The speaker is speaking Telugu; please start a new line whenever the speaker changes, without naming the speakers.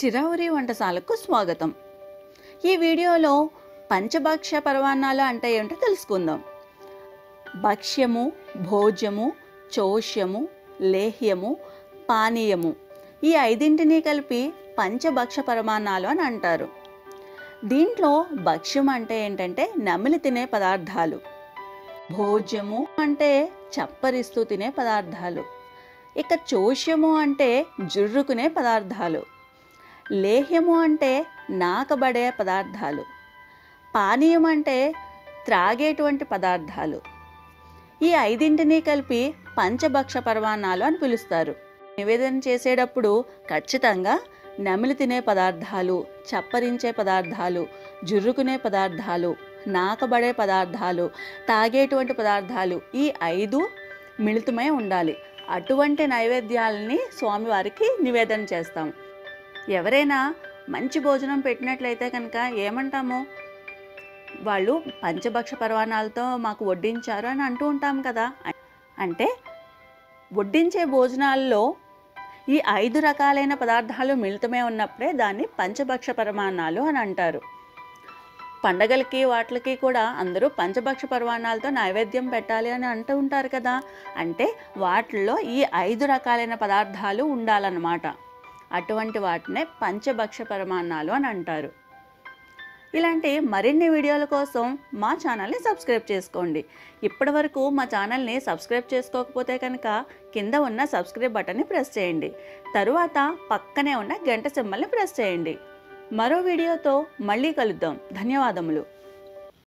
చిరౌరి వంటశాలకు స్వాగతం ఈ వీడియోలో పంచభక్ష పరమాన్నాలు అంటే ఏంటో తెలుసుకుందాం భక్ష్యము భోజ్యము చోష్యము లేహ్యము పానీయము ఈ ఐదింటిని కలిపి పంచభక్ష పరమాన్నాలు అని అంటారు దీంట్లో భక్ష్యం అంటే ఏంటంటే నమిలి తినే పదార్థాలు భోజ్యము అంటే చప్పరిస్తూ తినే పదార్థాలు ఇక చోష్యము అంటే జుర్రుకునే పదార్థాలు లేహ్యము అంటే నాకబడే పదార్థాలు పానీయం అంటే త్రాగేటువంటి పదార్థాలు ఈ ఐదింటిని కలిపి పంచభక్ష పరమాన్నాలు అని పిలుస్తారు నివేదన చేసేటప్పుడు ఖచ్చితంగా నమిలి తినే పదార్థాలు చప్పరించే పదార్థాలు జుర్రుకునే పదార్థాలు నాకబడే పదార్థాలు తాగేటువంటి పదార్థాలు ఈ ఐదు మిళితమై ఉండాలి అటువంటి నైవేద్యాలని స్వామివారికి నివేదన చేస్తాం ఎవరైనా మంచి భోజనం పెట్టినట్లయితే కనుక ఏమంటాము వాళ్ళు పంచభక్ష పర్వాణాలతో మాకు వడ్డించారు అని అంటూ ఉంటాం కదా అంటే వడ్డించే భోజనాల్లో ఈ ఐదు రకాలైన పదార్థాలు మిళితమే ఉన్నప్పుడే దాన్ని పంచభక్ష పరమాన్నాలు అని అంటారు పండగలకి వాటికి కూడా అందరూ పంచభక్ష పర్వాణాలతో నైవేద్యం పెట్టాలి అని అంటూ ఉంటారు కదా అంటే వాటిల్లో ఈ ఐదు రకాలైన పదార్థాలు ఉండాలన్నమాట అటువంటి వాటినే పంచభక్ష పరమాన్నాలు అని అంటారు ఇలాంటి మరిన్ని వీడియోల కోసం మా ఛానల్ని సబ్స్క్రైబ్ చేసుకోండి ఇప్పటి వరకు మా ఛానల్ని సబ్స్క్రైబ్ చేసుకోకపోతే కనుక కింద ఉన్న సబ్స్క్రైబ్ బటన్ని ప్రెస్ చేయండి తరువాత పక్కనే ఉన్న గంట సింబల్ని ప్రెస్ చేయండి మరో వీడియోతో మళ్ళీ కలుద్దాం ధన్యవాదములు